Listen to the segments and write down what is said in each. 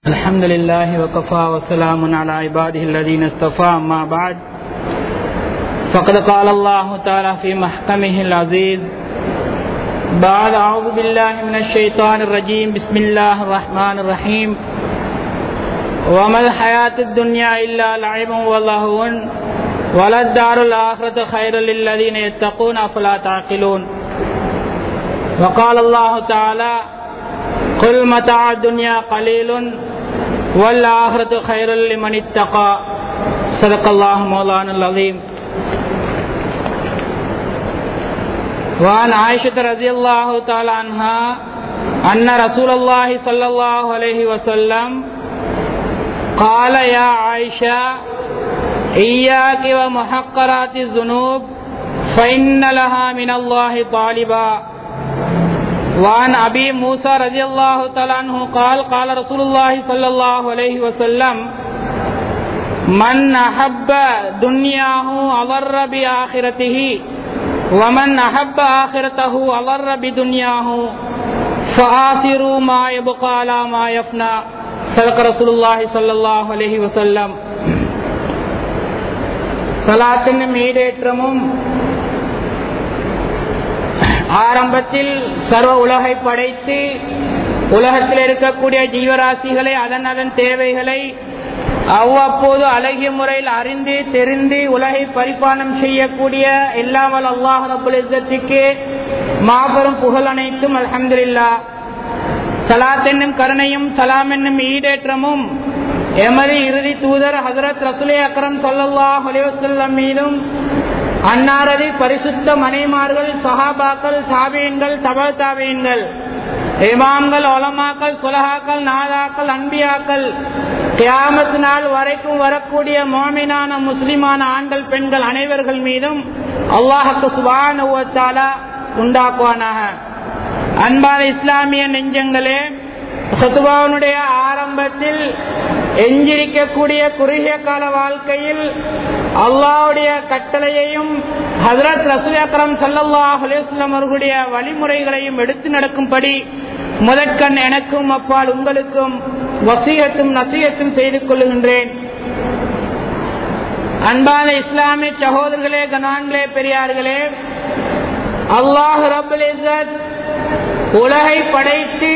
الحمد لله وكفى وسلام على عباده الذين اصطفى أما بعد فقد قال الله تعالى في محكمه العزيز بعد أعوذ بالله من الشيطان الرجيم بسم الله الرحمن الرحيم وما الحياة الدنيا إلا لعب ولهو وللدار الآخرة خير للذين يتقون أفلا تعقلون وقال الله تعالى قل متاع الدنيا قليل والآخرة خير لمن اتقى صدق الله مولانا العظيم وعن عائشة رضي الله تعالى عنها أن رسول الله صلى الله عليه وسلم قال يا عائشة إياك ومحقرات الذنوب فإن لها من الله طالبا وعن أبي موسى رضي الله تعالى عنه قال قال رسول الله صلى الله عليه وسلم من أحب دنياه أضر بآخرته ومن أحب آخرته أضر بدنياه فآثروا ما يبقى على ما يفنى صدق رسول الله صلى الله عليه وسلم சலாத்தின் ஈடேற்றமும் ஆரம்பத்தில் சர்வ உலகை படைத்து உலகத்தில் இருக்கக்கூடிய ஜீவராசிகளை அதன் அதன் தேவைகளை அவ்வப்போது அழகிய முறையில் அறிந்து தெரிந்து உலகை பரிபாலனம் செய்யக்கூடிய எல்லாமல் அல்லாஹ் ரபுல் இஸ்ஸத்துக்கு மாபெரும் புகழ் அனைத்தும் அலமதுல்லா சலாத் என்னும் கருணையும் சலாம் என்னும் ஈடேற்றமும் எமது இறுதி தூதர் ஹசரத் ரசுலே அக்ரம் சல்லாஹ் அலிவசல்லம் மீதும் அன்னாரது பரிசுத்த மனைமார்கள் சஹாபாக்கள் தாபியன்கள் தப தாபியன்கள் இமாம்கள் ஒலமாக்கள் சுலஹாக்கள் நாதாக்கள் அன்பியாக்கள் கியாமத் நாள் வரைக்கும் வரக்கூடிய மோமினான முஸ்லிமான ஆண்கள் பெண்கள் அனைவர்கள் மீதும் அல்லாஹுக்கு சுபானுவத்தாலா உண்டாக்குவானாக அன்பான இஸ்லாமிய நெஞ்சங்களே சத்துபாவனுடைய ஆரம்பத்தில் எஞ்சிருக்கக்கூடிய குறுகிய கால வாழ்க்கையில் அல்லாவுடைய கட்டளையையும் ஹசரத் ரசூல் அக்ரம் சல்லாஹ் அலுவலம் அவர்களுடைய வழிமுறைகளையும் எடுத்து நடக்கும்படி முதற்கண் எனக்கும் அப்பால் உங்களுக்கும் வசீகத்தும் நசீகத்தும் செய்து கொள்ளுகின்றேன் அன்பான இஸ்லாமிய சகோதரர்களே கனான்களே பெரியார்களே அல்லாஹ் ரபுல் உலகை படைத்து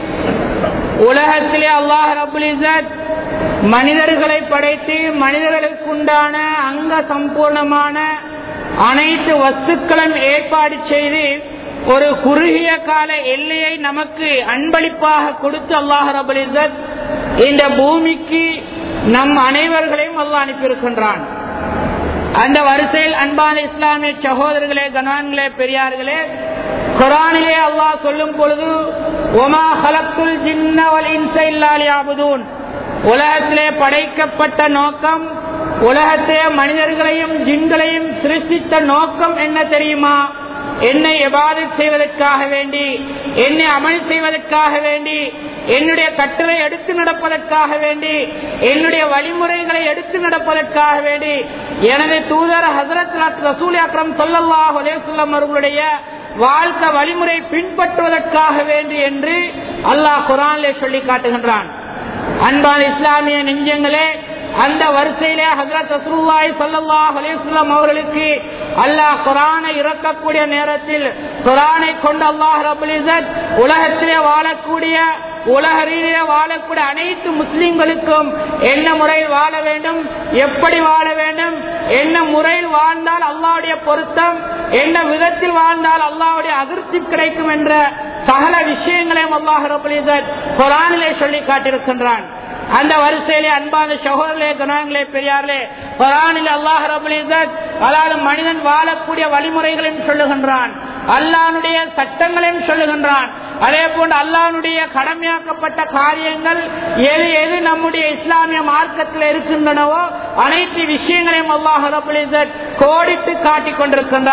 உலகத்திலே அல்லாஹ் ரபுல் இசத் மனிதர்களை படைத்து மனிதர்களுக்குண்டான அங்க சம்பூர்ணமான அனைத்து வஸ்துக்களும் ஏற்பாடு செய்து ஒரு குறுகிய கால எல்லையை நமக்கு அன்பளிப்பாக கொடுத்து அல்லாஹ் ரபுல் இசத் இந்த பூமிக்கு நம் அனைவர்களையும் அல்லாஹ் அனுப்பியிருக்கின்றான் அந்த வரிசையில் அன்பான இஸ்லாமிய சகோதரர்களே கணவான்களே பெரியார்களே குரானிலே அல்லாஹ் சொல்லும் பொழுது ஒமா ஹலக்குல் ஜின்னவல் இன்சைல்லாலியாபுதூன் உலகத்திலே படைக்கப்பட்ட நோக்கம் உலகத்திலே மனிதர்களையும் ஜின்களையும் சிருஷ்டித்த நோக்கம் என்ன தெரியுமா என்னை எபாதத் செய்வதற்காக வேண்டி என்னை அமல் செய்வதற்காக வேண்டி என்னுடைய கட்டளை எடுத்து நடப்பதற்காக வேண்டி என்னுடைய வழிமுறைகளை எடுத்து நடப்பதற்காக வேண்டி எனது தூதர் ஹசரத் ரசூல் அக்ரம் சொல்லல்லாஹ் அலேசுல்லம் அவர்களுடைய வாழ்க்கை வழிமுறை பின்பற்றுவதற்காக வேண்டி என்று அல்லாஹ் குரானிலே சொல்லி காட்டுகின்றான் அன்பான இஸ்லாமிய நெஞ்சங்களே அந்த வரிசையிலே ஹசரத் ரசூல்லாய் சல்லாஹ் அலிஸ்லாம் அவர்களுக்கு அல்லாஹ் குரானை இறக்கக்கூடிய நேரத்தில் குரானை கொண்டு அல்லாஹ் ரபுல் உலகத்திலே வாழக்கூடிய உலக ரீதியில வாழக்கூடிய அனைத்து முஸ்லிம்களுக்கும் என்ன முறையில் வாழ வேண்டும் எப்படி வாழ வேண்டும் என்ன முறையில் வாழ்ந்தால் அல்லாவுடைய பொருத்தம் என்ன விதத்தில் வாழ்ந்தால் அல்லாவுடைய அதிர்ச்சி கிடைக்கும் என்ற சகல விஷயங்களையும் அல்லாஹ் ரபுலிசத் குரானிலே சொல்லி காட்டியிருக்கின்றான் அந்த வரிசையிலே அன்பான சகோதரர்களே குணங்களே பெரியார்களே குரானில் அல்லாஹ் ரபுலிசத் அதாவது மனிதன் வாழக்கூடிய வழிமுறைகளையும் சொல்லுகின்றான் அல்லானுடைய சட்டங்களையும் சொல்லுகின்றான் அதே போன்று அல்லானுடைய கடமையாக்கப்பட்ட காரியங்கள் எது எது நம்முடைய இஸ்லாமிய மார்க்கத்தில் இருக்கின்றனவோ அனைத்து விஷயங்களையும் அல்லாஹ் ரபுலிசத் கோடிட்டு காட்டிக் கொண்டிருக்கின்றான்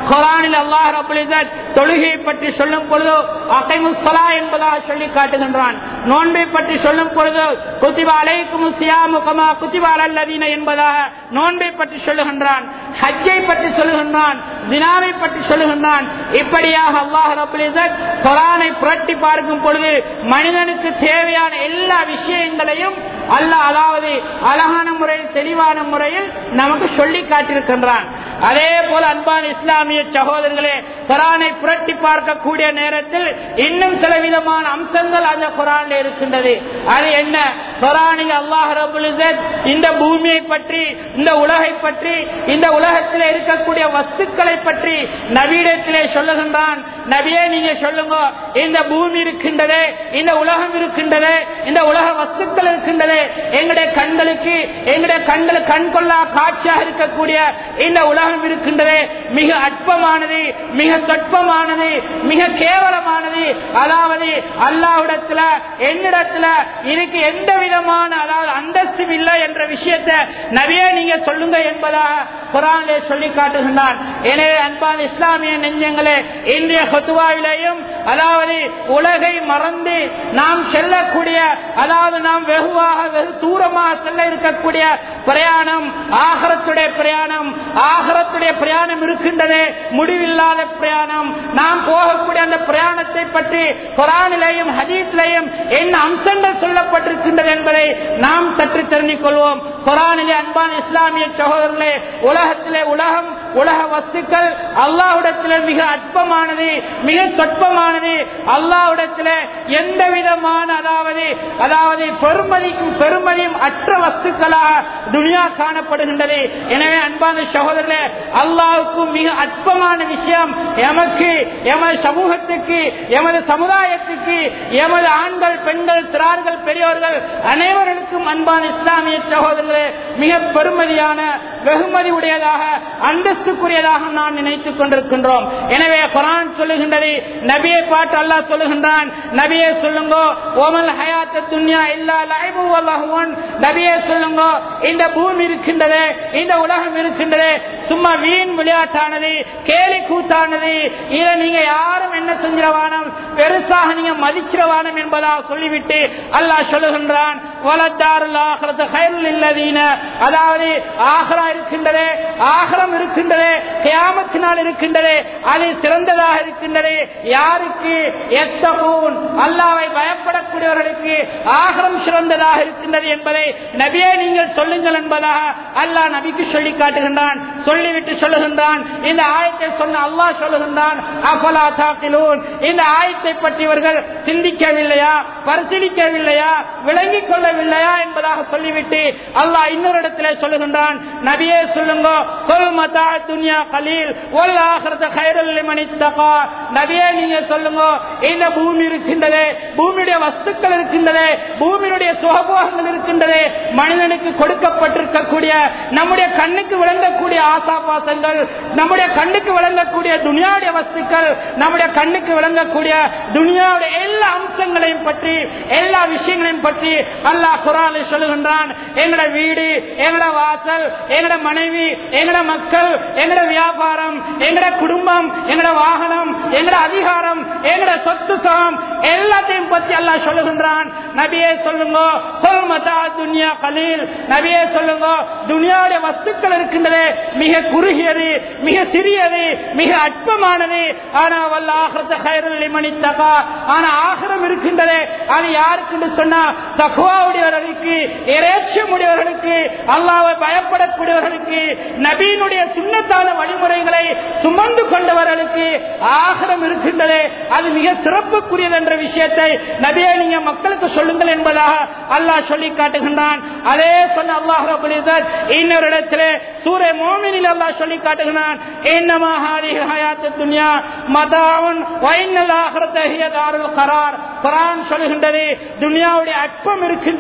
குரானில் அல்லாஹ் ரபுல் இஸ்ஸத் தொழுகையை பற்றி சொல்லும் பொழுது அகைமுஸ்ஸலா என்பதாக சொல்லி காட்டுகின்றான் நோன்பை பற்றி சொல்லும் பொழுது குத்திபா அலைக்கும் சியாமு கமா குத்திபா அல்லதீன என்பதாக நோன்பை பற்றி சொல்லுகின்றான் ஹஜ்ஜை பற்றி சொல்லுகின்றான் தினாவை பற்றி சொல்லுகின்றான் இப்படியாக அல்லாஹ் ரபுல் இஸ்ஸத் குரானை புரட்டி பார்க்கும் பொழுது மனிதனுக்கு தேவையான எல்லா விஷயங்களையும் அல்லாஹ் அதாவது அழகான முறையில் தெளிவான முறையில் நமக்கு சொல்லி காட்டியிருக்கின்றான் அதே போல அன்பான இஸ்லாமிய சகோதரர்களே குரானை புரட்டி பார்க்கக்கூடிய நேரத்தில் இன்னும் சில விதமான அம்சங்கள் அந்த குரானில் இருக்கின்றது அது என்ன குரானில் அல்லாஹ் ரபுல் இஸ்ஸத் இந்த பூமியை பற்றி இந்த உலகை பற்றி இந்த உலகத்தில் இருக்கக்கூடிய வஸ்துக்களை பற்றி நவீனத்திலே சொல்லுகின்றான் நபியே நீங்க சொல்லுங்க இந்த பூமி இருக்கின்றதே இந்த உலகம் இருக்கின்றதே இந்த உலக வஸ்துக்கள் இருக்கின்றதே எங்களுடைய கண்களுக்கு எங்களுடைய கண்கள் கண் கொள்ளா காட்சியாக இருக்கக்கூடிய இந்த உலகம் இருக்கின்றதே மிக அற்பமானது மிக சொற்பமானது மிக கேவலமானது அதாவது அல்லாவிடத்துல என்னிடத்துல இதுக்கு எந்த விதமான அதாவது அந்தஸ்தும் இல்லை என்ற விஷயத்தை நவியே நீங்க சொல்லுங்க என்பதாக குரானிலே சொல்லி காட்டுகின்றான் எனவே அன்பான இஸ்லாமிய நெஞ்சங்களே இந்திய ஹத்துவாவிலேயும் அதாவது உலகை மறந்து நாம் செல்லக்கூடிய அதாவது நாம் வெகுவாக வெகு தூரமாக செல்ல இருக்கக்கூடிய பிரயாணம் ஆகரத்துடைய பிரயாணம் ஆகரத்துடைய பிரயாணம் இருக்கின்றதே முடிவில்லாத பிரயாணம் நாம் போகக்கூடிய அந்த பிரயாணத்தை பற்றி குரானிலேயும் ஹதீஸ்லேயும் என்ன அம்சங்கள் சொல்லப்பட்டிருக்கின்றது என்பதை நாம் சற்று தெரிந்து கொள்வோம் குரானிலே அன்பான இஸ்லாமிய சகோதரர்களே உலகத்திலே உலகம் உலக வஸ்துக்கள் அல்லாஹ்விடத்திலே மிக அற்பமானது மிக சொற்பமானது அல்லாஹ்விடத்திலே எந்த விதமான அதாவது அதாவது பெருமதிக்கும் பெருமதியும் அற்ற வஸ்துக்களாக துனியா காணப்படுகின்றது எனவே அன்பான சகோதரர்களே அல்லாவுக்கும் மிக அற்பமான விஷயம் எமக்கு எமது சமூகத்துக்கு எமது சமுதாயத்துக்கு எமது ஆண்கள் பெண்கள் சிறார்கள் பெரியோர்கள் அனைவருக்கும் அன்பான இஸ்லாமிய சகோதரர்களே மிக பெருமதியான வெகுமதி உடையதாக அந்தஸ்துக்குரியதாக நான் நினைத்துக் கொண்டிருக்கின்றோம் எனவே குரான் சொல்லுகின்றது நபியை பாட்டு அல்லாஹ் சொல்லுகின்றான் நபியே சொல்லுங்க ஓமல் ஹயாத்த துன்யா இல்லா லைபு வல்லஹுவன் நபியே சொல்லுங்க இந்த பூமி இருக்கின்றது இந்த உலகம் இருக்கின்றது சும்மா வீண் விளையாட்டானது கேலி கூத்தானது இதை நீங்க யாரும் என்ன செஞ்சிடவானம் பெருசாக நீங்க மதிச்சிடவானம் என்பதாக சொல்லிவிட்டு அல்லாஹ் சொல்லுகின்றான் வலத்தாருல் ஆகிறது ஹைருல் இல்லதீன அதாவது ஆகரா இருக்கின்றது ஆகரம் இருக்கின்றது கியாமத்தினால் இருக்கின்றது அது சிறந்ததாக இருக்கின்றது யாருக்கு எத்தகூன் அல்லாவை பயப்படக்கூடியவர்களுக்கு ஆகரம் சிறந்ததாக இருக்கின்றது என்பதை நபியே நீங்கள் சொல்லுங்கள் என்பதாக அல்லாஹ் நபிக்கு சொல்லி காட்டுகின்றான் சொல்லிவிட்டு சொல்லுகின்றான் இந்த ஆயத்தை சொன்ன அல்லாஹ் சொல்லுகின்றான் அஃபலா தாக்கிலூன் இந்த ஆயத்தை பற்றி இவர்கள் சிந்திக்கவில்லையா பரிசீலிக்கவில்லையா விளங்கிக் கொள்ளவில்லையா என்பதாக சொல்லிவிட்டு அல்லாஹ் இன்னொரு இடத்திலே சொல்லுகின்றான் நபியே சொல்லுங்க கொல் மதா துன்யா கலீல் ஒல் ஆகிறது கைரல் மணித்தகா நபியே நீங்க சொல்லுங்க இந்த பூமி இருக்கின்றது பூமியுடைய வஸ்துக்கள் இருக்கின்றது பூமியுடைய சுகபோகங்கள் இருக்கின்றது மனிதனுக்கு கொடுக்கப்பட்டிருக்கக்கூடிய நம்முடைய கண்ணுக்கு விளங்கக்கூடிய ஆசாபாசங்கள் நம்முடைய கண்ணுக்கு விளங்கக்கூடிய துனியாவுடைய வஸ்துக்கள் நம்முடைய கண்ணுக்கு விளங்கக்கூடிய துனியாவுடைய எல்லா அம்சங்களையும் பற்றி எல்லா விஷயங்களையும் பற்றி அல்லாஹ் குரானை சொல்லுகின்றான் எங்கட வீடு எங்கட வாசல் எங்கட மனைவி எங்கட மக்கள் எங்கட வியாபாரம் எங்கட குடும்பம் எங்கட வாகனம் எங்கட அதிகாரம் எங்கட சொத்து சகம் எல்லாத்தையும் பற்றி அல்லாஹ் சொல்லுகின்றான் நபியே சொல்லுங்க கொல் மதா துன்யா கலீல் நபியே சொல்லுங்க துனியாவுடைய வஸ்துக்கள் இருக்கின்றது மிக குறுகியது மிக சிறியது மிக அற்பமானது ஆனா வல்ல ஆகிரத்த கைரல் மணித்தகா ஆனா ஆகிரம் இருக்கின்றது அது யாருக்கு சொன்னா தகுவாவுடையவர்களுக்கு இறைச்சம் உடையவர்களுக்கு அல்லாவை பயப்படக்கூடியவர்களுக்கு நபீனுடைய சுண்ணத்தான வழிமுறைகளை சுமந்து கொண்டவர்களுக்கு ஆகிரம் இருக்கின்றது அது மிக சிறப்புக்குரியது என்ற விஷயத்தை நபியை நீங்க மக்களுக்கு சொல்லுங்கள் என்பதாக அல்லாஹ் சொல்லி காட்டுகின்றான் அதே சொன்ன அல்லாஹ் இன்னொரு இடத்திலே சூரிய மோமினில் அல்லாஹ் சொல்லி காட்டுகிறான் என்னமா ஹாதிஹி ஹயாத்து துன்யா மதாவுன் வைனல் ஆகிரத்த ஹிய தாருல் கரார் குர்ஆன் சொல்லுகின்றது துனியாவுடைய அற்பம் இருக்கின்றது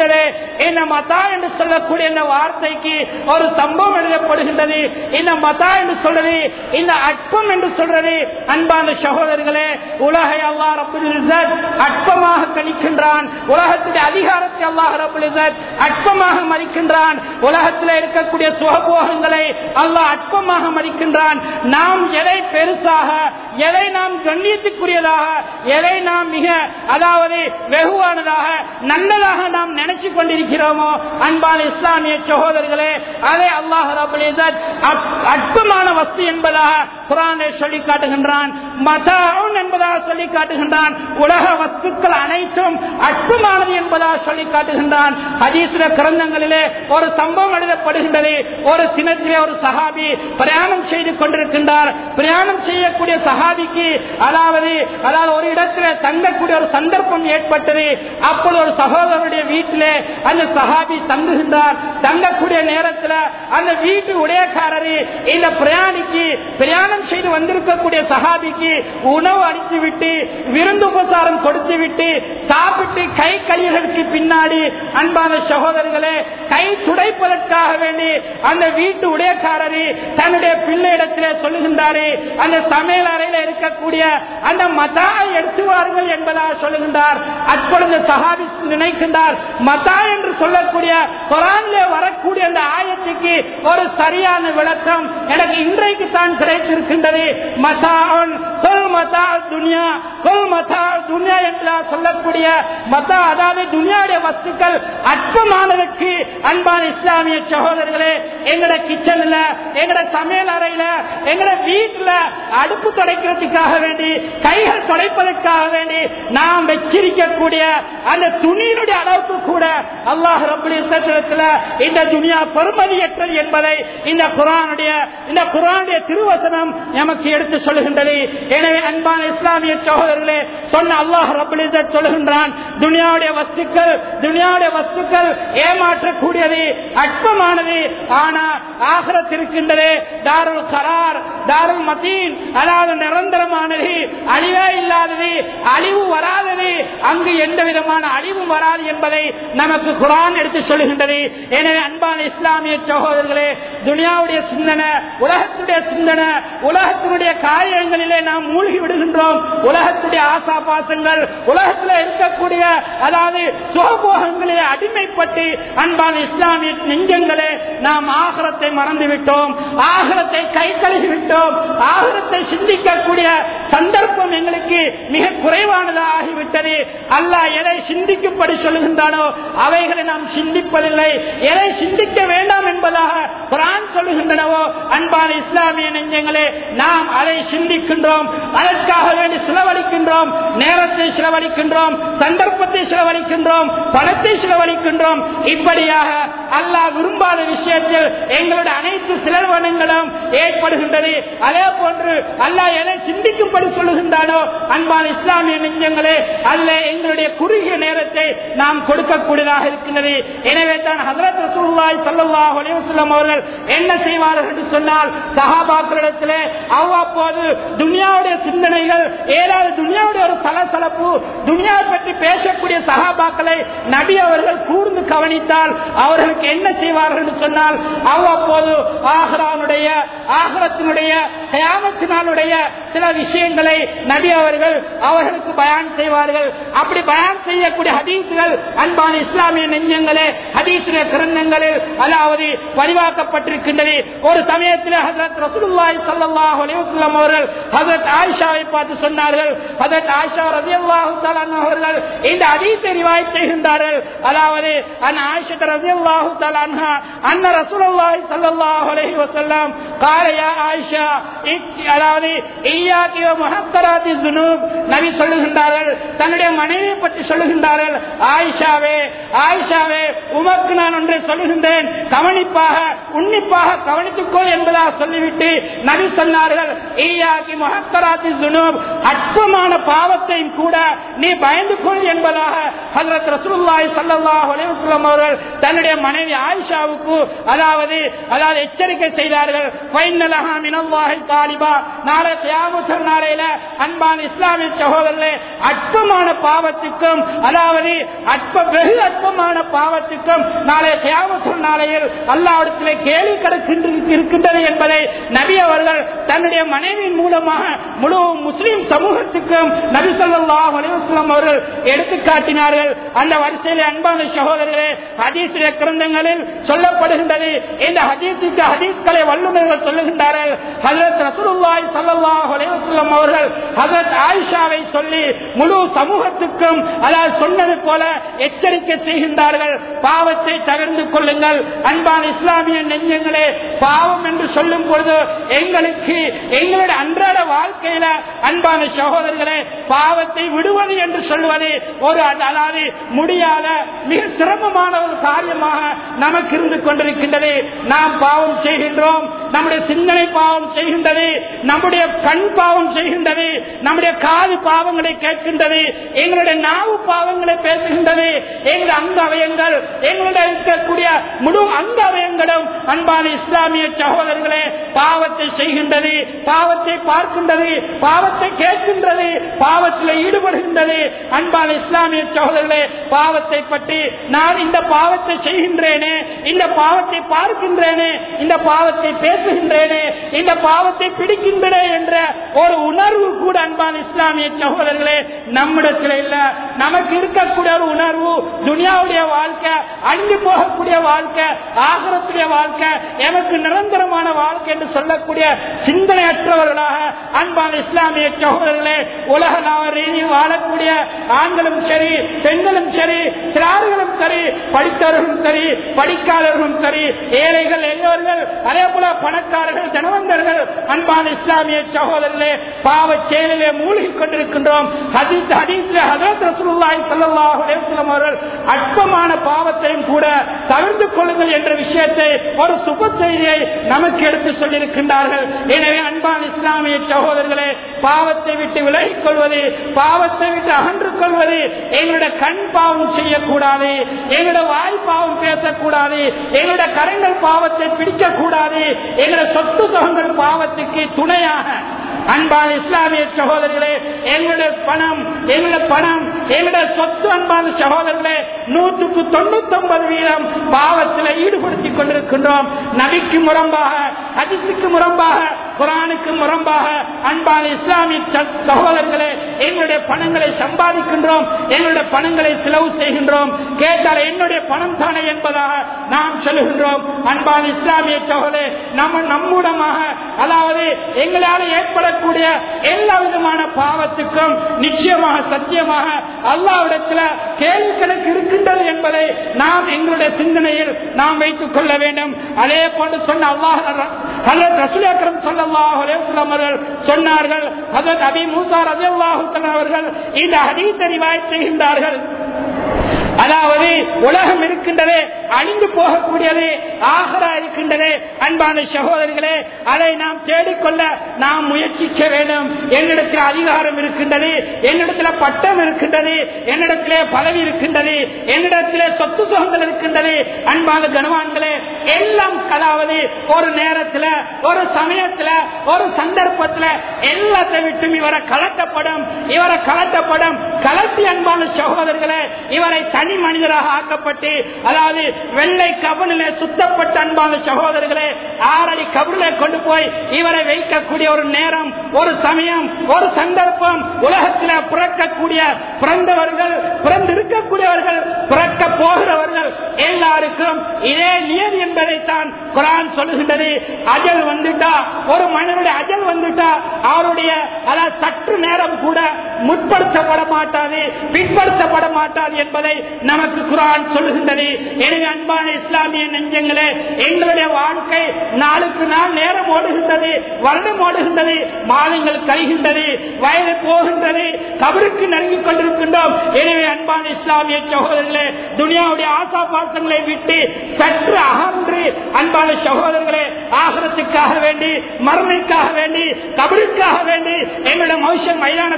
இந்த மதா என்று சொல்லக்கூடிய இந்த வார்த்தைக்கு ஒரு சம்பவம் எழுதப்படுகின்றது இந்த மதா என்று சொல்றது இந்த அற்பம் என்று சொல்றது அன்பான சகோதரர்களே உலகை அல்லாஹ் ரபுல் இஸ்ஸத் அற்பமாக கணிக்கின்றான் உலகத்துடைய அதிகாரத்தை அல்லாஹ் ரபுல் இஸ்ஸத் அற்பமாக மதிக்கின்றான் உலகத்தில் இருக்கக்கூடிய சுகபோகங்களை அல்லாஹ் அற்பமாக மதிக்கின்றான் நாம் எதை பெருசாக எதை நாம் கண்ணியத்துக்குரியதாக எதை நாம் மிக அதாவது வெகுவானதாக நல்லதாக நாம் நினைச்சு கொண்டிருக்கிறோமோ அன்பான இஸ்லாமிய சகோதரர்களே அதை அல்லாஹ் ரபுல் இஸ்ஸத் அற்- அற்பமான வஸ்து என்பதாக குரானை சொல்லி காட்டுகின்றான் மதாவுன் என்பதாக சொல்லி காட்டுகின்றான் உலக வஸ்துக்கள் அனைத்தும் அற்பமானது என்பதாக சொல்லி காட்டுகின்றான் ஹதீஸ்ல கிரந்தங்களிலே ஒரு சம்பவம் எழுதப்படுகின்றது ஒரு தினத்திலே ஒரு சஹாபி பிரயாணம் செய்து கொண்டிருக்கின்றார் பிரயாணம் செய்யக்கூடிய சஹாபிக்கு அதாவது அதாவது ஒரு இடத்திலே தங்கக்கூடிய ஒரு சந்தர்ப்பம் ஏற்பட்டது அப்பொழுது ஒரு சகோதரருடைய வீட்டிலே அந்த சஹாபி தங்குகின்றார் தங்கக்கூடிய நேரத்தில் அந்த வீட்டு உடையக்காரரு இந்த பிரயாணிக்கு பிரயாணம் செய்து வந்திருக்கக்கூடிய சஹாபிக்கு உணவு அளித்து விட்டு விருந்து உபசாரம் கொடுத்து விட்டு சாப்பிட்டு கை கழுவுகளுக்கு பின்னாடி அன்பான சகோதரர்களே கை துடைப்பதற்காக வேண்டி அந்த வீட்டு உடையக்காரரு தன்னுடைய பிள்ளையிடத்திலே சொல்லுகின்றாரு அந்த சமையல் அறையில இருக்கக்கூடிய அந்த மதா எடுத்து வாருங்கள் என்பதாக சொல்லுகின்றார் அப்பொழுது சஹாபி நினைக்கின்றார் மதா என்று சொல்லக்கூடிய குரானிலே வரக்கூடிய அந்த ஆயத்துக்கு ஒரு சரியான விளக்கம் எனக்கு இன்றைக்கு தான் கிடைத்திருக்கின்றது மதாவுன் கொல் மதா துனியா கொல் மதா துனியா என்று சொல்லக்கூடிய மதா அதாவது துனியாவுடைய வஸ்துக்கள் அற்பமானதற்கு அன்பான இஸ்லாமிய சகோதரர்களே எங்கட கிச்சன்ல எங்கட சமையல் அறையில எங்கட வீட்டுல அடுப்பு துடைக்கிறதுக்காக வேண்டி கைகள் துடைப்பதற்காக வேண்டி நாம் வச்சிருக்கக்கூடிய அந்த துணியினுடைய அளவுக்கு கூட அல்லாஹ் ரபுல் இஸ்லத்துல இந்த துனியா பெருமதியற்றது என்பதை இந்த குரானுடைய இந்த குரானுடைய திருவசனம் நமக்கு எடுத்து சொல்லுகின்றது எனவே அன்பான இஸ்லாமிய சகோதரர்களே சொன்ன அல்லாஹ் ரபுல் இஸ்ஸத் சொல்லுகின்றான் துனியாவுடைய வஸ்துக்கள் துனியாவுடைய வஸ்துக்கள் ஏமாற்றக்கூடியது அற்பமானது ஆனா ஆகரத் இருக்கின்றது தாருல் கரார் தாருல் மதீன் அதாவது நிரந்தரமானது அழிவே இல்லாதது அழிவு வராதது அங்கு எந்த விதமான அழிவும் வராது என்பதை நமக்கு குரான் எடுத்து சொல்லுகின்றது எனவே அன்பான இஸ்லாமிய சகோதரர்களே துனியாவுடைய சிந்தனை உலகத்துடைய சிந்தனை உலகத்தினுடைய காரியங்களிலே நாம் மூழ்கி விடுகின்றோம் உலகத்துடைய ஆசா பாசங்கள் உலகத்தில் இருக்கக்கூடிய அதாவது சுகபோகங்களிலே அடிமைப்பட்டு அன்பான இஸ்லாமிய நெஞ்சங்களே நாம் ஆகரத்தை மறந்து விட்டோம் ஆகரத்தை கை கழுகி விட்டோம் ஆகரத்தை சிந்திக்கக்கூடிய சந்தர்ப்பம் எங்களுக்கு மிக குறைவானதாக ஆகிவிட்டது அல்லாஹ் எதை சிந்திக்கும்படி சொல்லுகின்றானோ அவைகளை நாம் சிந்திப்பதில்லை எதை சிந்திக்க வேண்டாம் என்பதாக குரான் சொல்லுகின்றனவோ அன்பான இஸ்லாமிய நெஞ்சங்களே நாம் அதை சிந்திக்கின்றோம் அதற்காக வேண்டி செலவழிக்கின்றோம் நேரத்தை செலவழிக்கின்றோம் சந்தர்ப்பத்தை செலவழிக்கின்றோம் பணத்தை செலவழிக்கின்றோம் இப்படியாக அல்லாஹ் விரும்பாத விஷயத்தில் எங்களுடைய அனைத்து செலவனங்களும் ஏற்படுகின்றது அதே போன்று அல்லாஹ் எதை சிந்திக்கும்படி சொல்லுகின்றானோ அன்பான இஸ்லாமிய நெஞ்சங்களே அல்ல எங்களுடைய குறுகிய நேரத்தை நாம் கொடுக்கக்கூடியதாக இருக்கின்றது எனவே தான் ஹசரத் ரசூலுல்லாஹி ஸல்லல்லாஹு அலைஹி வஸல்லம் அவர்கள் என்ன செய்வார்கள் என்று சொன்னால் சஹாபாக்களிடத்திலே அவ்வப்போது துனியாவுடைய சிந்தனைகள் ஏதாவது துனியாவுடைய ஒரு சலசலப்பு துனியா பற்றி பேசக்கூடிய சஹாபாக்களை நபி அவர்கள் கூர்ந்து கவனித்தால் அவர்களுக்கு என்ன செய்வார்கள் என்று சொன்னால் அவ்வப்போது ஆஹ்ரானுடைய ஆஹ்ரத்தினுடைய கயாமத்தினாலுடைய சில விஷயங்களை நபி அவர்கள் அவர்களுக்கு பயான் செய்வார்கள் அப்படி பயான் செய்யக்கூடிய ஹதீசுகள் அன்பான இஸ்லாமிய நெஞ்சங்களே ஹதீசுடைய கிரந்தங்களில் அதாவது பதிவாக்கப்பட்டிருக்கின்றது ஒரு சமயத்தில் ஹசரத் ரசூலுல்லாஹி ஸல்லல்லாஹு அலைஹி வஸல்லம் அவர்கள் ஹசரத் ஆயிஷாவை பார்த்து சொன்னார்கள் ஹசரத் ஆயிஷா ரலியல்லாஹு தஆலா அன்ஹா அவர்கள் இந்த ஹதீஸை ரிவாயத் செய்கின்றார்கள் அதாவது அன் ஆயிஷா ரலியல்லாஹு தஆலா அன்ஹா அன்ன ரசூலுல்லாஹி ஸல்லல்லாஹு அலைஹி வஸல்லம் قال يا عائشة அதாவது ஈயாக்கி மஹக்கராத்தி ஜுனூப் நபி சொல்லுகின்றார்கள் தன்னுடைய மனைவியை பற்றி சொல்லுகின்றார்கள் ஆயிஷாவே ஆயிஷாவே உமக்கு நான் ஒன்றை சொல்லுகின்றேன் கவனிப்பாக உன்னிப்பாக கவனித்துக்கொள் என்பதாக சொல்லிவிட்டு நபி சொன்னார்கள் ஈயாக்கி மஹக்கராத்தி ஜுனூப் அற்பமான பாவத்தையும் கூட நீ பயந்து கொள் என்பதாக ஹஜரத் ரசூலுல்லாஹி ஸல்லல்லாஹு அலைஹி வஸல்லம் அவர்கள் தன்னுடைய மனைவி மனைவி ஆயிஷாவுக்கு அதாவது அதாவது எச்சரிக்கை செய்தார்கள் ஃபைனலஹா மினல்லாஹி தாலிபா நாளை கியாமத் நாளையில அன்பான இஸ்லாமிய சகோதரர்களே அற்பமான பாவத்துக்கும் அதாவது அற்ப வெகு அற்பமான பாவத்துக்கும் நாளை கியாமத் நாளையில் அல்லாவிடத்திலே கேலி கிடக்கின்ற இருக்கின்றது என்பதை நபி அவர்கள் தன்னுடைய மனைவியின் மூலமாக முழு முஸ்லிம் சமூகத்துக்கும் நபி ஸல்லல்லாஹு அலைஹி வஸல்லம் அவர்கள் எடுத்து காட்டினார்கள் அந்த வரிசையில் அன்பான சகோதரர்களே ஹதீஸ் கிரந்தங்களில் சொல்லப்படுகின்றது இந்த ஹதீஸுக்கு ஹதீஸ்களை வல்லுநர்கள் சொல்லுகின்றார்கள் ஹஜரத் ரசூலுல்லாஹி ஸல்லல்லாஹு அலைஹி வஸல்லம் அவர்கள் ஹஜரத் ஆயிஷாவை சொல்லி முழு சமூகத்துக்கும் அதாவது சொன்னது போல எச்சரிக்கை செய்கின்றார்கள் பாவத்தை தகர்ந்து கொள்ளுங்கள் அன்பான இஸ்லாமிய நெஞ்சங்களே பாவம் என்று சொல்லும் பொழுது எங்களுக்கு எங்களுடைய அன்றாட வாழ்க்கையில அன்பான சகோதரர்களே பாவத்தை விடுவது என்று சொல்வது ஒரு அதாவது முடியாத மிக சிரமமான ஒரு காரியமாக நமக்கு இருந்து கொண்டிருக்கின்றது நாம் பாவம் செய்கின்றோம் நம்முடைய சிந்தனை பாவம் செய்கின்றது நம்முடைய கண் பாவம் செய்கின்றது நம்முடைய காது பாவங்களை கேட்கின்றது எங்களுடைய நாவு பாவங்களை பேசுகின்றது எங்களுடைய அங்க அவயங்கள் எங்களுடைய இருக்கக்கூடிய முழு அங்க அவயங்களும் அன்பான இஸ்லாமிய சகோதரர்களே பாவத்தை செய்கின்றது பாவத்தை பார்க்கின்றது பாவத்தை கேட்கின்றது பாவத்தில் ஈடுபடுகின்றது அன்பான இஸ்லாமிய சகோதரர்களே பாவத்தை பற்றி நான் இந்த பாவத்தை செய்கின்றேனே இந்த பாவத்தை பார்க்கின்றேனே இந்த பாவத்தை பேசுகின்றேனே இந்த பாவத்தை பிடிக்கின்றனே என்ற ஒரு உணர்வு கூட அன்பான இஸ்லாமிய சகோதரர்களே நம்மிடத்தில் இல்ல நமக்கு இருக்கக்கூடிய ஒரு உணர்வு துனியாவுடைய வாழ்க்கை அழிந்து போகக்கூடிய வாழ்க்கை ஆகரத்துடைய வாழ்க்கை எமக்கு நிரந்தரமான வாழ்க்கை என்று சொல்லக்கூடிய சிந்தனையற்றவர்களாக அன்பான இஸ்லாமிய சகோதரர்களே உலக ரீதியில் வாழக்கூடிய ஆண்களும் சரி பெண்களும் சரி சிறார்களும் சரி படித்தவர்களும் சரி படிக்காதவர்களும் சரி ஏழைகள் எல்லோர்கள் அதே போல பணக்காரர்கள் ஜனவந்தர்கள் அன்பான இஸ்லாமிய சகோதரர்களே பாவ செயலிலே மூழ்கி கொண்டிருக்கின்றோம் ஹதீஸ் ஹதீஸ்ல ஹதரத் ரசூலுல்லாஹி ஸல்லல்லாஹு அலைஹி வஸல்லம் அவர்கள் அற்பமான பாவத்தையும் கூட தவிர்த்து கொள்ளுங்கள் என்ற விஷயத்தை ஒரு சுப செய்தியை நமக்கு எடுத்து சொல்லியிருக்கின்றார்கள் எனவே அன்பான இஸ்லாமிய சகோதரர்களே பாவத்தை விட்டு விலகிக் கொள்வது பாவத்தை விட்டு அகன்று கொள்வது எங்களுடைய கண் பாவம் செய்யக்கூடாது எங்களுடைய வாய் பாவம் பேசக்கூடாது எங்களுடைய கரங்கள் பாவத்தை பிடிக்கக்கூடாது எங்களுடைய சொத்து சுகங்கள் பாவத்துக்கு துணையாக அன்பான இஸ்லாமிய சகோதரர்களே எங்களுடைய பணம் எங்களுடைய பணம் எங்களுடைய சொத்து அன்பான சகோதரர்களே நூற்றுக்கு தொண்ணூத்தி ஒன்பது வீதம் பாவத்தில் ஈடுபடுத்திக் கொண்டிருக்கின்றோம் நபிக்கு முரம்பாக அதிசுக்கு முரம்பாக குரானுக்கு முரம்பாக அன்பான இஸ்லாமிய ச- சகோதரர்களே எங்களுடைய பணங்களை சம்பாதிக்கின்றோம் எங்களுடைய பணங்களை செலவு செய்கின்றோம் கேட்டால் என்னுடைய பணம் தானே என்பதாக நாம் சொல்லுகின்றோம் அன்பான இஸ்லாமிய சகோதரே நம்ம நம்முடமாக அதாவது எங்களால் ஏற்படக்கூடிய எல்லா விதமான பாவத்துக்கும் நிச்சயமாக சத்தியமாக அல்லாவிடத்தில் கேள்வி கணக்கு இருக்கின்றது என்பதை நாம் எங்களுடைய சிந்தனையில் நாம் வைத்துக் கொள்ள வேண்டும் அதே போன்று சொன்ன அல்லாஹ் ஹலத் ரசூல் அக்ரம் ஸல்லல்லாஹு அலைஹி வஸல்லம் அவர்கள் சொன்னார்கள் ஹஜரத் அபி மூசா ரலியல்லாஹு தஆலா அவர்கள் இந்த ஹதீஸை ரிவாயத் செய்கின்றார்கள் அதாவது உலகம் இருக்கின்றதே அழிந்து போகக்கூடியது ஆகரா இருக்கின்றதே அன்பான சகோதரர்களே அதை நாம் தேடிக்கொள்ள நாம் முயற்சிக்க வேண்டும் என்னிடத்தில் அதிகாரம் இருக்கின்றது என்னிடத்தில் பட்டம் இருக்கின்றது என்னிடத்திலே பதவி இருக்கின்றது என்னிடத்திலே சொத்து சுகங்கள் இருக்கின்றது அன்பான கனவான்களே எல்லாம் அதாவது ஒரு நேரத்தில் ஒரு சமயத்தில் ஒரு சந்தர்ப்பத்தில் எல்லாத்தை விட்டும் இவரை கலட்டப்படும் இவரை கலட்டப்படும் கலட்டி அன்பான சகோதரர்களே இவரை தனி மனிதராக ஆக்கப்பட்டு அதாவது வெள்ளை கபனிலே சுத்தப்பட்ட அன்பான சகோதரர்களே ஆறடி கபனிலே கொண்டு போய் இவரை வைக்கக்கூடிய ஒரு நேரம் ஒரு சமயம் ஒரு சந்தர்ப்பம் உலகத்தில் பிறக்கக்கூடிய பிறந்தவர்கள் பிறந்திருக்கக்கூடியவர்கள் பிறக்க போகிறவர்கள் எல்லாருக்கும் இதே நியதி என்பதைத்தான் குரான் சொல்லுகின்றது அஜல் வந்துட்டா ஒரு மனிதனுடைய அஜல் வந்துட்டா அவருடைய அதாவது சற்று நேரம் கூட முற்படுத்தப்பட மாட்டாது பிற்படுத்தப்பட மாட்டாது என்பதை நமக்கு குரான் சொல்லுகின்றது எனவே அன்பான இஸ்லாமிய நெஞ்சங்களே எங்களுடைய வாழ்க்கை நாளுக்கு நாள் நேரம் ஓடுகின்றது வருடம் ஓடுகின்றது மாதங்கள் கழிகின்றது வயது போகின்றது கபருக்கு நெருங்கிக் கொண்டிருக்கின்றோம் எனவே அன்பான இஸ்லாமிய சகோதரர்களே துனியாவுடைய ஆசா பாசங்களை விட்டு சற்று அகன்று அன்பான சகோதரர்களே ஆகரத்துக்காக வேண்டி மறுமைக்காக வேண்டி கபருக்காக வேண்டி எங்களுடைய மனுஷன் மைதானக்கூடிய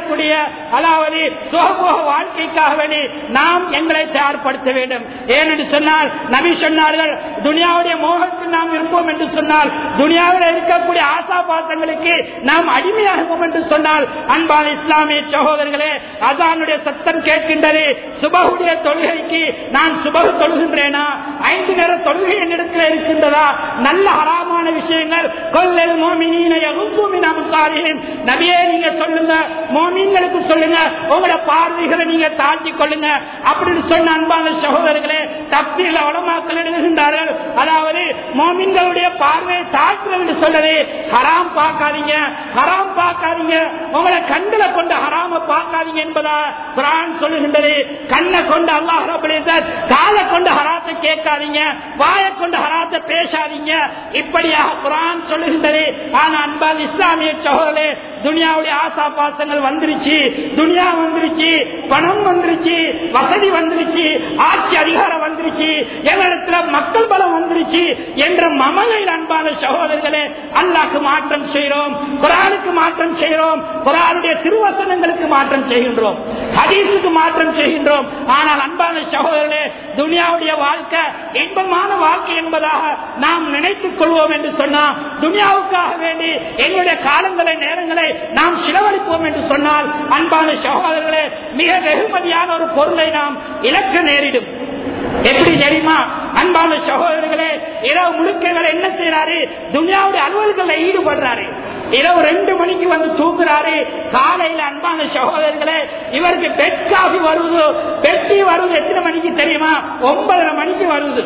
அதாவது சுகபோக வாழ்க்கைக்காக வேண்டி நாம் எங்களை தயார்படுத்த வேண்டும் ஏனென்று சொன்னால் நபி சொன்னார்கள் துனியாவுடைய மோகத்தில் நாம் இருப்போம் என்று சொன்னால் துனியாவில் இருக்கக்கூடிய ஆசா பாசங்களுக்கு நாம் அடிமையாகுவோம் என்று சொன்னால் அன்பான இஸ்லாமிய சகோதரர்களே அதானுடைய சத்தம் கேட்கின்றது சுபகுடைய தொழுகைக்கு நான் சுபகு தொழுகின்றேனா ஐந்து நேர தொழுகை என்னிடத்தில் இருக்கின்றதா நல்ல ஹராமான விஷயங்கள் கொல்லல் மோமினீன யகுந்துமின் அம்சாரியின் நபியே நீங்க சொல்லுங்க மோமீன்களுக்கு சொல்லுங்க உங்களோட பார்வைகளை நீங்க தாழ்த்தி கொள்ளுங்க அப்படின்னு சொன்ன அன்பான சகோதரர்களே தப்தியில் உலமாக்கள் எழுதுகின்றார்கள் அதாவது மோமின்களுடைய பார்வையை தாழ்த்துறது என்று சொல்றது ஹராம் பார்க்காதீங்க ஹராம் பார்க்காதீங்க உங்களை கண்களை கொண்டு ஹராம பார்க்காதீங்க என்பதா குரான் சொல்லுகின்றது கண்ணை கொண்டு அல்லாஹ் ரப்பல் இஸ்ஸத், காலை கொண்டு ஹராத்தை கேட்காதீங்க வாயை கொண்டு ஹராத்தை பேசாதீங்க இப்படியாக குரான் சொல்லுகின்றது ஆனா அன்பால் இஸ்லாமிய சகோதரே துனியாவுடைய ஆசா பாசங்கள் வந்துருச்சு துனியா வந்துருச்சு பணம் வந்துருச்சு வசதி வந்துருச்சு ஆட்சி அதிகாரம் வந்துருச்சு எங்களிடத்துல மக்கள் பலம் வந்துருச்சு என்ற மமதையில் அன்பான சகோதரர்களே அல்லாக்கு மாற்றம் செய்கிறோம் குரானுக்கு மாற்றம் செய்கிறோம் குரானுடைய திருவசனங்களுக்கு மாற்றம் செய்கின்றோம் ஹதீஸுக்கு மாற்றம் செய்கின்றோம் ஆனால் அன்பான சகோதரர்களே துனியாவுடைய வாழ்க்கை இன்பமான வாழ்க்கை என்பதாக நாம் நினைத்துக் கொள்வோம் என்று சொன்னால் துனியாவுக்காக வேண்டி எங்களுடைய காலங்களை நேரங்களை நாம் செலவழிப்போம் என்று சொன்னால் அன்பான சகோதரர்களே மிக வெகுமதியான ஒரு பொருளை நாம் இழக்க நேரிடும் எப்படி தெரியுமா அன்பான சகோதரர்களே இரவு முழுக்கங்களை என்ன செய்யறாரு துனியாவுடைய அலுவல்களில் ஈடுபடுறாரு இரவு ரெண்டு மணிக்கு வந்து தூங்குறாரு காலையில அன்பான சகோதரர்களே இவருக்கு பெட் காஃபி வருவது பெட்டி வருவது எத்தனை மணிக்கு தெரியுமா ஒன்பதரை மணிக்கு வருது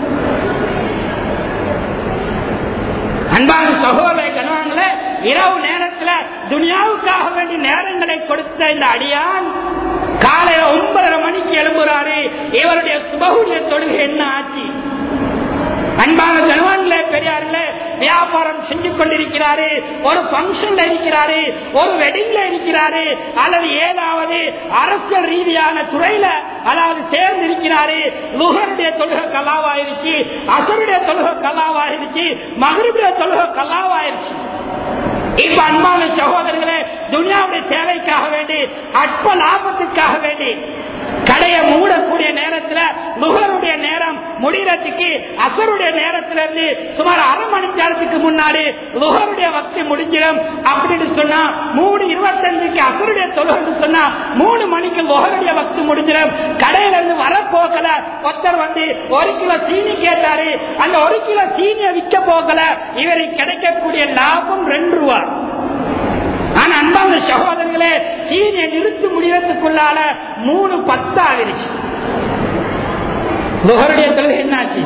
அன்பான சகோதர கணவான்களே இரவு நேரத்துல துனியாவுக்காக வேண்டிய நேரங்களை கொடுத்த இந்த அடியான் காலையில ஒன்பதரை மணிக்கு எழும்புறாரு இவருடைய சுபகுடைய தொழுகை என்ன ஆச்சு அன்பான ஜனவான்களே பெரியார்களே வியாபாரம் செஞ்சு கொண்டிருக்கிறாரு ஒரு பங்கன்ல இருக்கிறாரு ஒரு வெட்டிங்ல இருக்கிறாரு அல்லது ஏதாவது அரசியல் ரீதியான துறையில அதாவது சேர்ந்து இருக்கிறாரு லுகருடைய தொழுகை கல்லாவாயிருச்சு அசருடைய தொழுகை கல்லாவாயிருச்சு மகருடைய தொழுகை கல்லாவாயிருச்சு இப்ப அன்பான சகோதரர்களே துனியாவுடைய தேவைக்காக வேண்டி அற்ப லாபத்துக்காக வேண்டி கடையை மூடக்கூடிய நேரத்துல நுகருடைய நேரம் முடிகிறதுக்கு அசருடைய நேரத்துல இருந்து சுமார் அரை மணி நேரத்துக்கு முன்னாடி நுகருடைய வக்தி முடிஞ்சிடும் அப்படின்னு சொன்னா மூணு இருபத்தஞ்சுக்கு அசருடைய தொழுகை சொன்னா மூணு மணிக்கு நுகருடைய வக்தி முடிஞ்சிடும் கடையில இருந்து வர போக்கல ஒருத்தர் வந்து ஒரு கிலோ சீனி கேட்டாரு அந்த ஒரு கிலோ சீனியை விற்க போகல இவருக்கு கிடைக்கக்கூடிய லாபம் ரெண்டு ரூபா ஆனா அன்பான சகோதரர்களே சீனியை நிறுத்தி முடியறதுக்குள்ளால மூணு பத்து ஆகிருச்சு நுகருடைய தொழுகை என்னாச்சு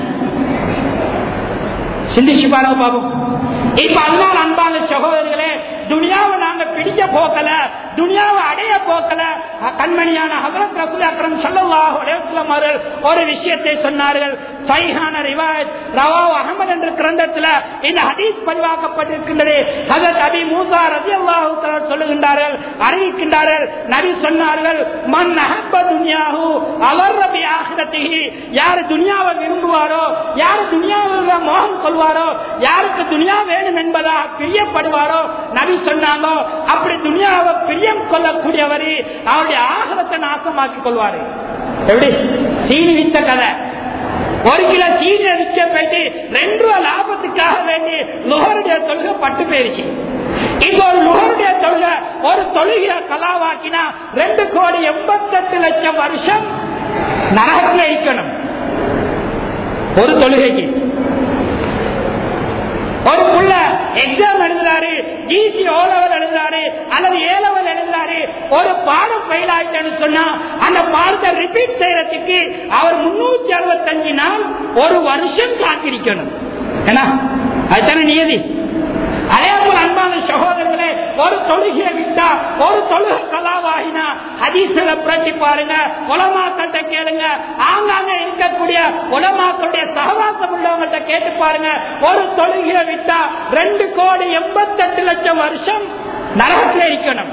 சிந்திச்சு பாருங்க பாபம் இப்ப அதனால அன்பான சகோதரர்களே துனியாவை நாங்க பிடிக்க போக்கல துனியாவை அடைய போக்கல கண்மணியான ஹசரத் ரசூல் அக்ரம் ஸல்லல்லாஹு அலைஹி வஸல்லம் அவர்கள் ஒரு விஷயத்தை சொன்னார்கள் சஹீஹான ரிவாயத் ரவாஹ் அஹ்மத் என்ற கிரந்தத்தில் இந்த ஹதீஸ் பதிவாக்கப்பட்டிருக்கின்றது ஹஜரத் அபி மூசா ரலியல்லாஹு தஆலா சொல்லுகின்றார்கள் அறிவிக்கின்றார்கள் நபி சொன்னார்கள் மன் அஹப்ப துன்யாஹு அவர் ரபி ஆখিরাতিஹி யார் துனியாவை விரும்புவாரோ யார் துனியாவில் மோகம் கொள்வாரோ யாருக்கு துனியா வேணும் என்பதாக பிரியப்படுவாரோ நபி சொன்னாங்க அப்படி துனியாவை பிரியம் கொள்ளக்கூடியவரு அவருடைய ஆகலத்தை நாசமாக்கி கொள்வாரு எப்படி சீனி வித்த கதை ஒரு கிலோ சீனியை விற்க போயிட்டு ரெண்டு ரூபா லாபத்துக்காக வேண்டி நுகருடைய தொழுகை பட்டு போயிருச்சு இப்போ ஒரு நுகருடைய தொழுகை ஒரு தொழுகைய கலாவாக்கினா ரெண்டு கோடி எண்பத்தெட்டு லட்சம் வருஷம் நரகத்தில் இருக்கணும் ஒரு தொழுகைக்கு ஒரு புள்ள எக்ஸாம் எழுதுறாரு ஜிசி ஓ லெவல் எழுதுறாரு அல்லது ஏ லெவல் எழுதுறாரு ஒரு பாடம் ஃபெயில் ஆயிட்டேன்னு சொன்னா அந்த பாடத்தை ரிப்பீட் செய்யறதுக்கு அவர் முன்னூத்தி அறுபத்தஞ்சு நாள் ஒரு வருஷம் காத்திருக்கணும் ஏன்னா அதுதானே நியதி அதே போல அன்பான சகோதரர்களே ஒரு தொழுகையை விட்டா ஒரு தொழுகை கலாவாகினா ஹதீஸ்ல புரட்டி பாருங்க உலமாக்கள்கிட்ட கேளுங்க ஆங்காங்க இருக்கக்கூடிய உலமாக்களுடைய சகவாசம் உள்ளவங்கள்ட்ட கேட்டு பாருங்க ஒரு தொழுகையை விட்டா ரெண்டு கோடி எண்பத்தெட்டு லட்சம் வருஷம் நரகத்தில் இருக்கணும்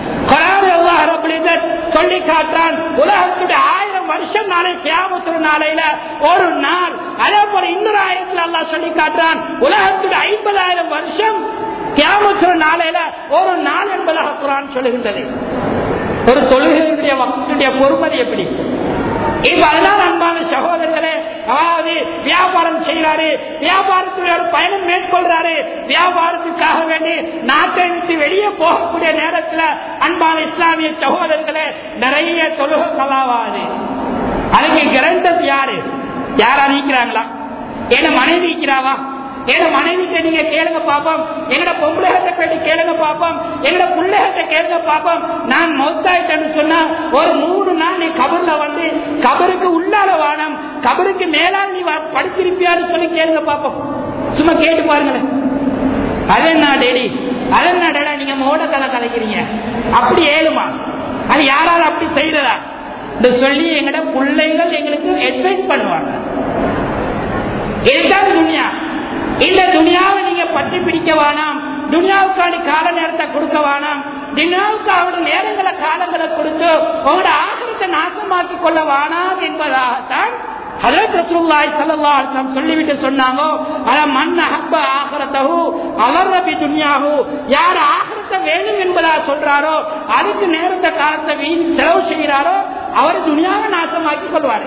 சொல்லி காட்டுறான் உலகத்துடைய ஆயிரம் வருஷம் நாளை கியாமத்துற நாளையில ஒரு நாள் அதே போல இன்னொரு ஆயிரத்தில் அல்லா சொல்லி காட்டுறான் உலகத்துடைய ஐம்பதாயிரம் வருஷம் கியாமத்துற நாளையில ஒரு நாள் என்பதாக குரான் சொல்லுகின்றது ஒரு தொழுகையுடைய வக்துடைய பொறுமதி எப்படி இப்ப அதனால அன்பான சகோதரர்களே அதாவது வியாபாரம் செய்யறாரு வியாபாரத்தில் ஒரு பயணம் மேற்கொள்றாரு வியாபாரத்துக்காக வேண்டி நாட்டை விட்டு வெளியே போகக்கூடிய நேரத்தில் அன்பான இஸ்லாமிய சகோதரர்களே நிறைய தொழுகை கலாவாது அதுக்கு கிரண்டது யாரு யாரா நீக்கிறாங்களா என்ன மனைவி இருக்கிறாவா எங்க மனைவிக்கு நீங்க கேளுங்க பாப்போம் எங்கட பொம்பளைகிட்ட போயிட்டு கேளுங்க பாப்போம் எங்கட பிள்ளைகிட்ட கேளுங்க பாப்போம் நான் மௌத்தாயிட்டேன்னு சொன்னா ஒரு மூணு நாள் நீ கபர்ல வந்து கபருக்கு உள்ளால வானம் கபருக்கு மேலால் நீ வ- படுத்திருப்பியான்னு சொல்லி கேளுங்க பாப்போம் சும்மா கேட்டு பாருங்களேன் அது என்ன டேடி அது என்ன டேடா நீங்க மோட கதை கலைக்கிறீங்க அப்படி ஏழுமா அது யாராவது அப்படி செய்யறதா இந்த சொல்லி எங்கட பிள்ளைங்கள் எங்களுக்கு அட்வைஸ் பண்ணுவாங்க இதுதான் துனியா இந்த துனியாவை நீங்க பற்றி பிடிக்க வேணாம் துனியாவுக்கான கால நேரத்தை கொடுக்க வேணாம் துனியாவுக்கான நேரங்களை காலங்களை கொடுத்து உங்களோட ஆசிரத்தை நாசமாக்கி கொள்ள வேணாம் என்பதாகத்தான் ஹஜரத் ரசூலுல்லாஹி ஸல்லல்லாஹு அலைஹி வஸல்லம் சொல்லிவிட்டு சொன்னாங்க அல மன் அஹப்ப ஆகிரத்தஹு அவர்ர பி துன்யாஹு யார் ஆகிரத்தை வேணும் என்பதா சொல்றாரோ அதுக்கு நேரத்தை காலத்தை வீண் செலவு செய்கிறாரோ அவர் துனியாவை நாசமாக்கி கொள்வாரு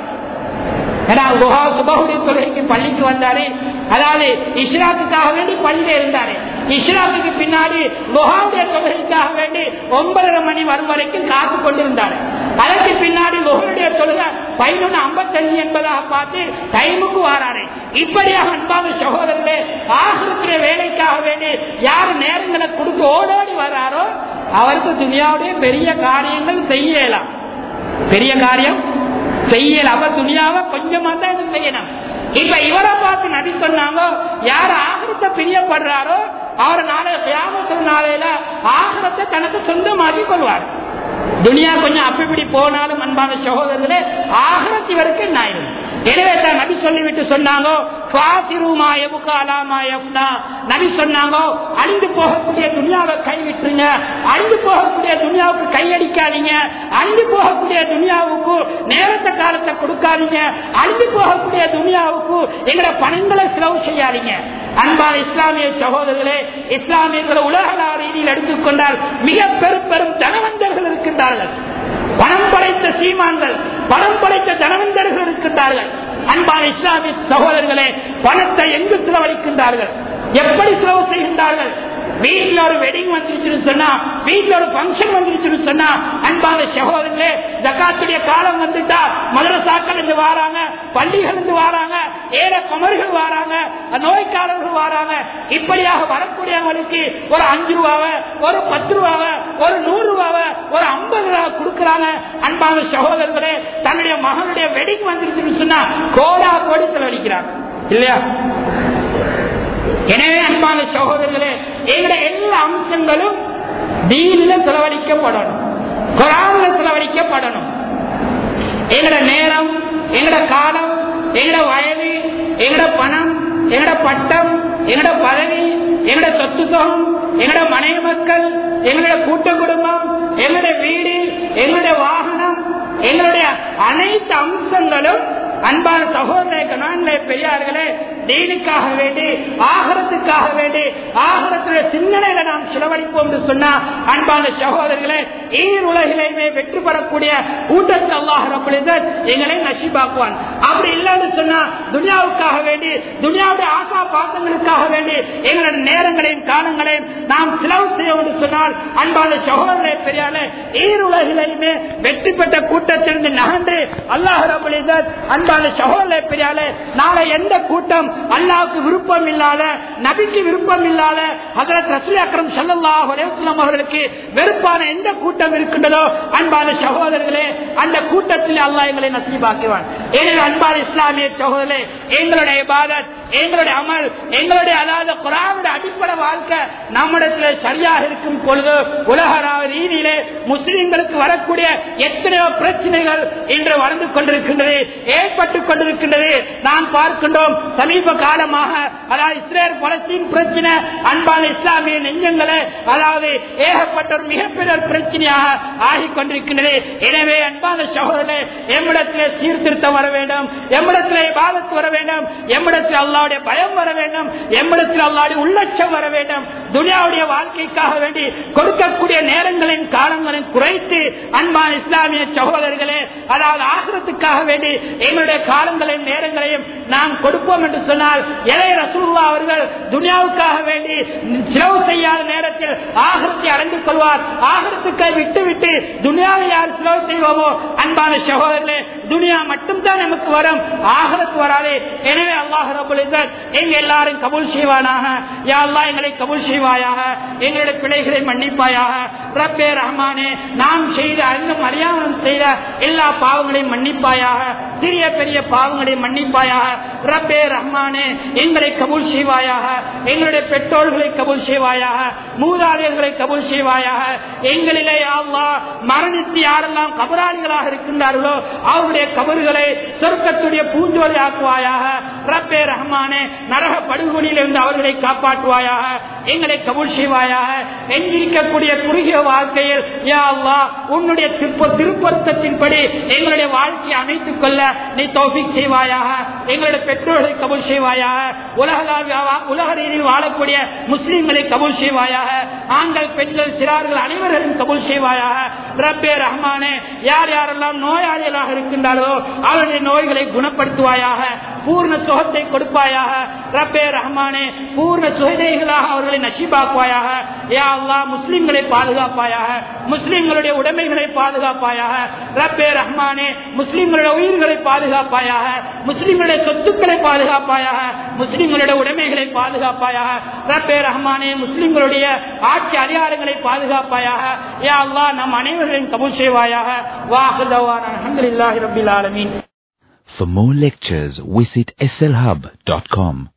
ஏன்னா குஹா சுபகுடைய தொழுகைக்கு பள்ளிக்கு வந்தாரு அதாவது இஸ்லாத்துக்காக வேண்டி பள்ளியில இருந்தாரு இஸ்லாத்துக்கு பின்னாடி குஹாவுடைய தொழுகைக்காக வேண்டி ஒன்பதரை மணி வரும் வரைக்கும் காத்து கொண்டிருந்தாரு அதற்கு பின்னாடி குஹனுடைய தொழுகை பதினொன்று ஐம்பத்தஞ்சு என்பதாக பார்த்து டைமுக்கு வாராரு இப்படியாக அன்பான சகோதரர்களே ஆசிரத்திய வேலைக்காக வேண்டி யார் நேரங்களை கொடுத்து ஓடோடி வராரோ அவருக்கு துனியாவுடைய பெரிய காரியங்கள் செய்யலாம் பெரிய காரியம் செய்யல அவ துணியாவ கொஞ்சமா தான் இது செய்யணும் இப்ப இவரை பார்த்து நபி சொன்னாங்க யார் ஆகிரத்தை பிரியப்படுறாரோ அவர் நாளை கியாமத்து நாளையில ஆகிரத்தை தனக்கு சொந்தமாக்கி கொள்வார் துனியா கொஞ்சம் அப்படி போனாலும் அன்பான சகோதரர்களே ஆகிரத் இவருக்கு நாயிரும் எனவே தான் நபி சொல்லிவிட்டு சொன்னாங்க "ஃபாசிருமா யபுகா அலாமா யஃப்னா." நபி சொன்னாங்க அழிந்து போகக்கூடிய துனியாவை கைவிட்டுருங்க அழிந்து போகக்கூடிய துனியாவுக்கு கையடிக்காதீங்க அழிந்து போகக்கூடிய துனியாவுக்கு நேரத்த காலத்தை கொடுக்காதீங்க அழிந்து போகக்கூடிய துனியாவுக்கு எங்களை பணங்களை செலவு செய்யாதீங்க அன்பான இஸ்லாமிய சகோதரர்களே இஸ்லாமியர்களை உலக ரீதியில் எடுத்துக்கொண்டால் மிக பெரும் பெரும் தனவந்தர்கள் இருக்கின்றார்கள் பணம் படைத்த சீமான்கள் பணம் படைத்த தனவந்தர்கள் இருக்கின்றார்கள் அன்பான இஸ்லாமிய சகோதரர்களே பணத்தை எங்கு செலவழிக்கின்றார்கள் எப்படி செலவு செய்கின்றார்கள் வீட்டுல ஒரு வெட்டிங் வந்துருச்சுன்னு சொன்னா வீட்டுல ஒரு பங்கன் வந்துருச்சுன்னு சொன்னா அன்பான சகோதரர்களே ஜக்காத்துடைய காலம் வந்துட்டா மதரசாக்கள் இருந்து வாராங்க பள்ளிகள் இருந்து வாராங்க ஏழ குமர்கள் வாராங்க நோய்க்காரர்கள் வாராங்க இப்படியாக வரக்கூடியவங்களுக்கு ஒரு அஞ்சு ரூபாவ ஒரு பத்து ரூபாவ ஒரு நூறு ரூபாவ ஒரு ஐம்பது ரூபா கொடுக்கறாங்க அன்பான சகோதரர்களே தன்னுடைய மகனுடைய வெட்டிங் வந்துருச்சுன்னு சொன்னா கோடா கோடி செலவழிக்கிறாங்க இல்லையா எனவே அன்பான சகோதரர்களே எங்களுடைய எல்லா அம்சங்களும் தீனில செலவழிக்கப்படணும் குரான்ல செலவழிக்கப்படணும் எங்கட நேரம் எங்கட காலம் எங்கட வயது எங்கட பணம் எங்கட பட்டம் எங்கட பதவி எங்கட சொத்து சுகம் எங்கட மனைவி மக்கள் எங்களுடைய கூட்ட குடும்பம் எங்களுடைய வீடு எங்களுடைய வாகனம் எங்களுடைய அனைத்து அம்சங்களும் அன்பான சகோதர கணவன்களே பெரியார்களே தீனுக்காக வேண்டி ஆகரத்துக்காக வேண்டி ஆகரத்துடைய சிந்தனையில நாம் செலவழிப்போம் என்று சொன்னா அன்பான சகோதரர்களே ஈர் உலகிலேயுமே வெற்றி பெறக்கூடிய கூட்டத்தை அல்லாஹ் ரபுலிதர் எங்களை நசிபாக்குவான் அப்படி இல்லைன்னு சொன்னா துனியாவுக்காக வேண்டி துனியாவுடைய ஆசா பாசங்களுக்காக வேண்டி எங்களுடைய நேரங்களையும் காலங்களையும் நாம் செலவு செய்ய என்று சொன்னால் அன்பான சகோதரர்களே பெரியாலே ஈர் உலகிலேயுமே வெற்றி பெற்ற கூட்டத்திலிருந்து நகன்று அல்லாஹ் ரபுலிதர் அன்பான சகோதரர்களே பெரியாலே நாளை எந்த கூட்டம் அல்லாவுக்கு விருப்பம் இல்லாத நபிக்கு விருப்பம் இல்லாத ஹசரத் ரசூல் அக்ரம் ஸல்லல்லாஹு அலைஹி வஸல்லம் அவர்களுக்கு வெறுப்பான எந்த கூட்டம் இருக்கின்றதோ அன்பான சகோதரர்களே அந்த கூட்டத்தில் அல்லாஹ் எங்களை நசீபாக்குவான் எனவே அன்பான இஸ்லாமிய சகோதரர்களே எங்களுடைய இபாதத் எங்களுடைய அமல் எங்களுடைய அதாவது குரானுடைய அடிப்படை வாழ்க்கை நம்மிடத்தில் சரியாக இருக்கும் பொழுது உலக ரீதியிலே முஸ்லிம்களுக்கு வரக்கூடிய எத்தனையோ பிரச்சனைகள் இன்று வளர்ந்து கொண்டிருக்கின்றது ஏற்பட்டுக் கொண்டிருக்கின்றது நான் பார்க்கின்றோம் சமீப காலமாக அதாவது இஸ்ரேல் பலஸ்தீன் பிரச்சனை அன்பான இஸ்லாமிய நெஞ்சங்களை அதாவது ஏகப்பட்ட ஒரு மிகப்பெரிய ஒரு பிரச்சனையாக ஆகிக் கொண்டிருக்கின்றது எனவே அன்பான சகோதரர்களே எம்மிடத்திலே சீர்திருத்தம் வர வேண்டும் எம்மிடத்திலே பாதத்து வர வேண்டும் எம்மிடத்தில் அல்லா அல்லாவுடைய பயம் வர வேண்டும் எம்மிடத்தில் அல்லாவுடைய உள்ளட்சம் வர வேண்டும் துனியாவுடைய வாழ்க்கைக்காக வேண்டி கொடுக்கக்கூடிய நேரங்களின் காலங்களையும் குறைத்து அன்பான இஸ்லாமிய சகோதரர்களே அதாவது ஆசிரத்துக்காக வேண்டி எங்களுடைய காலங்களையும் நேரங்களையும் நாம் கொடுப்போம் என்று சொன்னால் இளைய ரசூல்லா அவர்கள் துனியாவுக்காக வேண்டி செலவு செய்யாத நேரத்தில் ஆகரத்தை அடைந்து கொள்வார் ஆகரத்துக்கை விட்டு விட்டு துனியாவை யார் செலவு செய்வோமோ அன்பான சகோதரர்களே துனியா மட்டும்தான் நமக்கு வரும் ஆகரத்து வராது எனவே அல்லாஹ் ரபுல் எங்க எல்லாரும் கபூல் செய்வானாக யா அல்லாஹ் எங்களை கபூல் செய்வாயாக எங்களுடைய பிழைகளை மன்னிப்பாயாக ரப்பே ரஹ்மானே நாம் செய்த அன்னும் அறியாமலும் செய்த எல்லா பாவங்களையும் மன்னிப்பாயாக சிறிய பெரிய பாவங்களை மன்னிப்பாயாக ரப்பே ரஹ்மானே எங்களை கபூல் செய்வாயாக எங்களுடைய பெற்றோர்களை கபூல் செய்வாயாக மூதாதையர்களை கபூல் செய்வாயாக எங்களிலே அல்லா மரணித்து யாரெல்லாம் கபராளிகளாக இருக்கின்றார்களோ அவருடைய கபறுகளை சொர்க்கத்துடைய பூஞ்சோலை ஆக்குவாயாக ரப்பே ரஹ்மானே நரக படுகொலியிலிருந்து அவர்களை காப்பாற்றுவாயாக எங்களை கபூல் செய்வாயாக எங்கிருக்கக்கூடிய குறுகிய வாழ்க்கையில் யா அல்லா உன்னுடைய திருப்ப திருப்பொருத்தத்தின்படி எங்களுடைய வாழ்க்கையை அமைத்துக் கொள்ள நீ தௌஃபிக் செய்வாயாக எங்களுடைய பெற்றோர்களை கபூல் செய்வாயாக உலக உலக ரீதியில் வாழக்கூடிய முஸ்லிம்களை கபூல் செய்வாயாக ஆண்கள் பெண்கள் சிறார்கள் அனைவரையும் கபூல் செய்வாயாக ரப்பே ரஹ்மானே யார் யாரெல்லாம் நோயாளிகளாக இருக்கின்றார்களோ அவருடைய நோய்களை குணப்படுத்துவாயாக பூர்ண சுகத்தை கொடுப்பாயாக ரப்பே ரஹ்மானே பூர்ண சுகதைகளாக அவர்களை நசிபாக்குவாயாக யா அல்லா முஸ்லிம்களை பாதுகாப்பாயாக முஸ்லிம்களுடைய உடைமைகளை பாதுகாப்பாயாக ரப்பே ரஹ்மானே முஸ்லிம்களுடைய உயிர்களை பாதுகாப்பாயாக முஸ்லிம்களுடைய சொத்துக்களை பாதுகாப்பாயாக முஸ்லிம்களுடைய உடைமைகளை பாதுகாப்பாயாக ரப்பே ரஹ்மானே முஸ்லிம்களுடைய ஆட்சி அதிகாரங்களை பாதுகாப்பாயாக யா அல்லா நம் அனைவர்களையும் கபூல் செய்வாயாக வாஹுதவான அலமதுல்லாஹி ரபில் ஆலமீன் For more lectures, visit slhub.com.